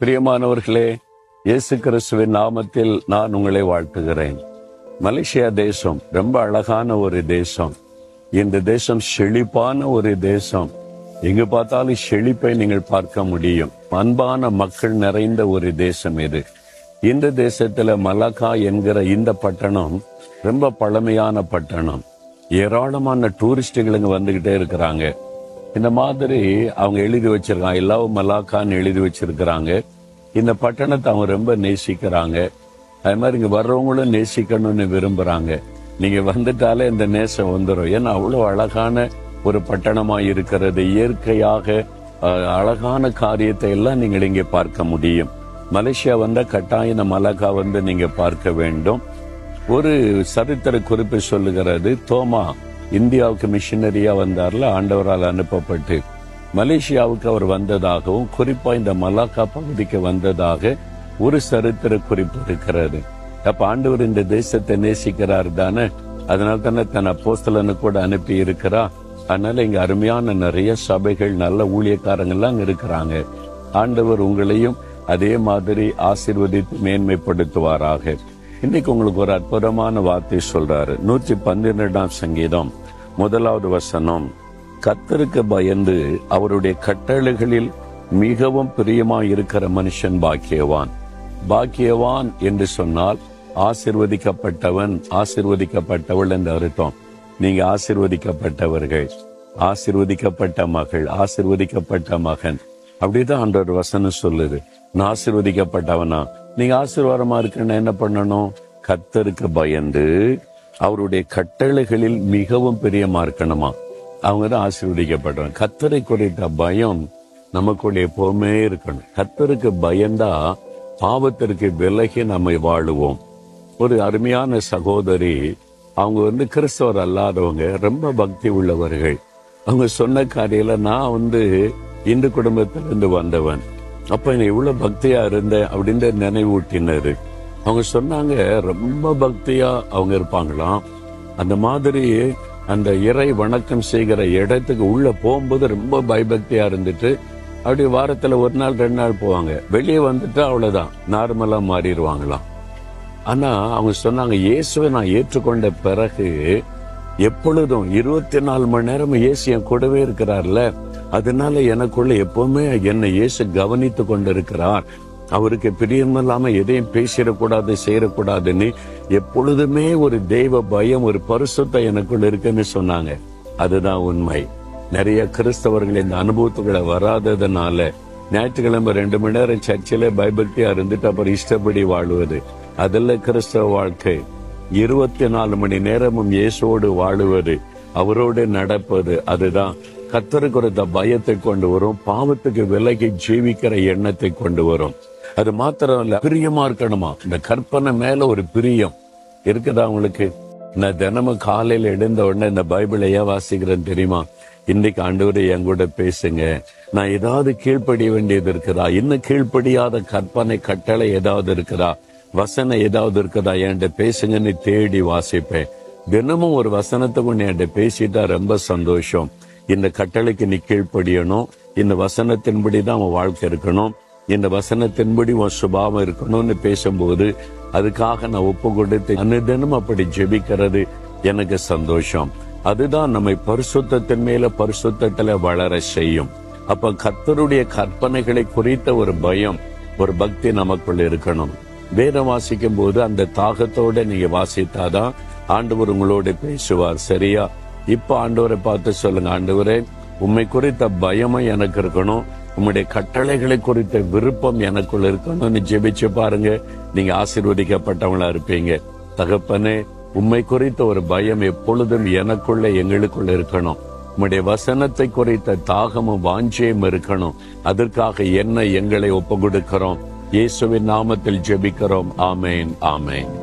பிரியமானவர்களே இயேசு கிறிஸ்துவின் நாமத்தில் நான் உங்களை வாழ்த்துகிறேன் மலேசியா தேசம் ரொம்ப அழகான ஒரு தேசம் இந்த தேசம் செழிப்பான ஒரு தேசம் எங்கு பார்த்தாலும் செழிப்பை நீங்கள் பார்க்க முடியும் அன்பான மக்கள் நிறைந்த ஒரு தேசம் இது இந்த தேசத்துல மலாக்கா என்கிற இந்த பட்டணம் ரொம்ப பழமையான பட்டணம் ஏராளமான டூரிஸ்டுகள் இங்க வந்துகிட்டே இருக்கிறாங்க இந்த மாதிரி அவங்க எழுதி வச்சிருக்காங்க எல்லாவும் மலாக்கான்னு எழுதி வச்சிருக்கிறாங்க இந்த பட்டணத்தை அவங்க ரொம்ப நேசிக்கிறாங்க அது மாதிரி இங்க வர்றவங்களும் நேசிக்கணும்னு விரும்புறாங்க நீங்க வந்துட்டாலே இந்த நேசம் வந்துடும் ஏன்னா அவ்வளவு அழகான ஒரு பட்டணமா இருக்கிறது இயற்கையாக அஹ், அழகான காரியத்தை எல்லாம் நீங்கள் இங்கே பார்க்க முடியும் மலேசியா வந்த கட்டாயம் இந்த மலாக்கா வந்து நீங்க பார்க்க வேண்டும் ஒரு சரித்திர குறிப்பு சொல்லுகிறது தோமா இந்தியாவுக்கு மிஷினரியா வந்தார்ல ஆண்டவரால் அனுப்பப்பட்டு மலேசியாவுக்கு அவர் வந்ததாகவும் குறிப்பா இந்த மலாக்கா பகுதிக்கு வந்ததாக ஒரு சரித்திர குறிப்பு இருக்கிறது அப்ப ஆண்டவர் இந்த தேசத்தை நேசிக்கிறார் தானே அதனால தானே தன் அப்போஸ்தலனு கூட அனுப்பி இருக்கிறா அதனால இங்க அருமையான நிறைய சபைகள் நல்ல ஊழியக்காரங்கள்லாம் அங்க இருக்கிறாங்க ஆண்டவர் உங்களையும் அதே மாதிரி ஆசீர்வதித்து மேன்மைப்படுத்துவாராக இன்னைக்கு உங்களுக்கு ஒரு அற்புதமான வார்த்தை சொல்றாரு நூற்றி பன்னிரெண்டாம் சங்கீதம் முதலாவது வசனம் கத்தருக்கு பயந்து அவருடைய கட்டளைகளில் மிகவும் பிரியமாய் இருக்கிற மனுஷன் பாக்கியவான் பாக்கியவான் என்று சொன்னால் ஆசிர்வதிக்கப்பட்டவன் ஆசிர்வதிக்கப்பட்டவள் என்று அர்த்தம் நீங்க ஆசிர்வதிக்கப்பட்டவர்கள் ஆசிர்வதிக்கப்பட்ட மகள் ஆசிர்வதிக்கப்பட்ட மகன் அப்படிதான் ஆண்டவர் வசனம் சொல்லுது நான் ஆசிர்வதிக்கப்பட்டவனா நீங்க ஆசீர்வாதமா இருக்குன்னு என்ன பண்ணணும் கத்தருக்கு பயந்து அவருடைய கட்டளைகளில் மிகவும் பிரியமா இருக்கணுமா அவங்க தான் ஆசீர்வதிக்கப்பட்டவன் கத்தரை குறித்த பயம் நமக்குள்ள எப்பவுமே இருக்கணும் கத்தருக்கு பயந்தா பாவத்திற்கு விலகி நம்மை வாழுவோம் ஒரு அருமையான சகோதரி அவங்க வந்து கிறிஸ்தவர் அல்லாதவங்க ரொம்ப பக்தி உள்ளவர்கள் அவங்க சொன்ன காரியில நான் வந்து இந்து குடும்பத்திலிருந்து வந்தவன் அப்ப என்ன இவ்வளவு பக்தியா இருந்தேன் அப்படின்னு நினைவூட்டினாரு அவங்க சொன்னாங்க ரொம்ப பக்தியா அவங்க இருப்பாங்களாம் அந்த மாதிரி அந்த இறை வணக்கம் செய்கிற இடத்துக்கு உள்ள போகும்போது ரொம்ப பயபக்தியா இருந்துட்டு அப்படி வாரத்துல ஒரு நாள் ரெண்டு நாள் போவாங்க வெளியே வந்துட்டு அவ்வளவுதான் நார்மலா மாறிடுவாங்களாம் ஆனா அவங்க சொன்னாங்க இயேசுவை நான் ஏற்றுக்கொண்ட பிறகு எப்பொழுதும் இருபத்தி நாலு மணி நேரம் இயேசு என் கூடவே இருக்கிறார்ல அதனால எனக்குள்ள எப்பவுமே என்னை இயேசு கவனித்து கொண்டிருக்கிறார் அவருக்கு பிரியமில்லாம எதையும் பேசிடக்கூடாது செய்யக்கூடாதுன்னு எப்பொழுதுமே ஒரு தெய்வ பயம் ஒரு பரிசுத்தம் எனக்குள்ள இருக்குன்னு சொன்னாங்க அதுதான் உண்மை நிறைய கிறிஸ்தவர்கள் இந்த அனுபவத்துக்குள்ள வராததுனால ஞாயிற்றுக்கிழமை ரெண்டு மணி நேரம் சர்ச்சில பயபக்தியா இருந்துட்டு அப்புறம் இஷ்டப்படி வாழுவது அதில் கிறிஸ்தவ வாழ்க்கை இருபத்தி நாலு மணி நேரமும் இயேசுவோடு வாழுவது அவரோடு நடப்பது அதுதான் கத்தரு குறித்த பயத்தை கொண்டு வரும் பாவத்துக்கு விலகி ஜீவிக்கிற எண்ணத்தை கொண்டு வரும் அது மாத்திரம் இல்ல பிரியமா இருக்கணுமா இந்த கற்பனை மேல ஒரு பிரியம் இருக்குதா உங்களுக்கு நான் தினமும் காலையில எழுந்த உடனே இந்த பைபிளை ஏன் வாசிக்கிறேன் தெரியுமா இன்னைக்கு ஆண்டவரை என் கூட பேசுங்க நான் ஏதாவது கீழ்ப்படிய வேண்டியது இருக்குதா இன்னும் கீழ்ப்படியாத கற்பனை கட்டளை ஏதாவது இருக்குதா வசனம் ஏதாவது இருக்குதா என்கிட்ட பேசுங்கன்னு தேடி வாசிப்பேன் தினமும் ஒரு வசனத்தை கொண்டு என்கிட்ட பேசிட்டா ரொம்ப சந்தோஷம் இந்த கட்டளைக்கு நீ கீழ்ப்படியணும் இந்த வசனத்தின்படி தான் உன் வாழ்க்கை இருக்கணும் இந்த வசனத்தின்படி உன் சுபாவம் இருக்கணும்னு பேசும்போது அதுக்காக நான் ஒப்பு கொடுத்து அனுதினம் அப்படி ஜெபிக்கிறது எனக்கு சந்தோஷம் அதுதான் நம்மை பரிசுத்தத்தின் மேல பரிசுத்தத்துல வளர செய்யும் அப்ப கர்த்தருடைய கற்பனைகளை குறித்த ஒரு பயம் ஒரு பக்தி நமக்குள்ள இருக்கணும் வேதம் வாசிக்கும் போது அந்த தாகத்தோட நீங்க வாசித்தாதான் ஆண்டவர் உங்களோட பேசுவார் சரியா இப்ப ஆண்டவரை பார்த்து சொல்லுங்க ஆண்டவரே உண்மை குறித்த பயமும் எனக்கு இருக்கணும் உம்முடைய கட்டளைகளை குறித்த விருப்பம் எனக்குள்ள இருக்கணும்னு ஜெபிச்சு பாருங்க நீங்க ஆசீர்வதிக்கப்பட்டவங்களா இருப்பீங்க தகப்பனே உண்மை குறித்த ஒரு பயம் எப்பொழுதும் எனக்குள்ள எங்களுக்குள்ள இருக்கணும் உம்முடைய வசனத்தை குறித்த தாகமும் வாஞ்சியும் இருக்கணும் அதற்காக என்ன எங்களை ஒப்பு கொடுக்கிறோம் இயேசுவின் நாமத்தில் ஜெபிக்கிறோம் ஆமேன் ஆமேன்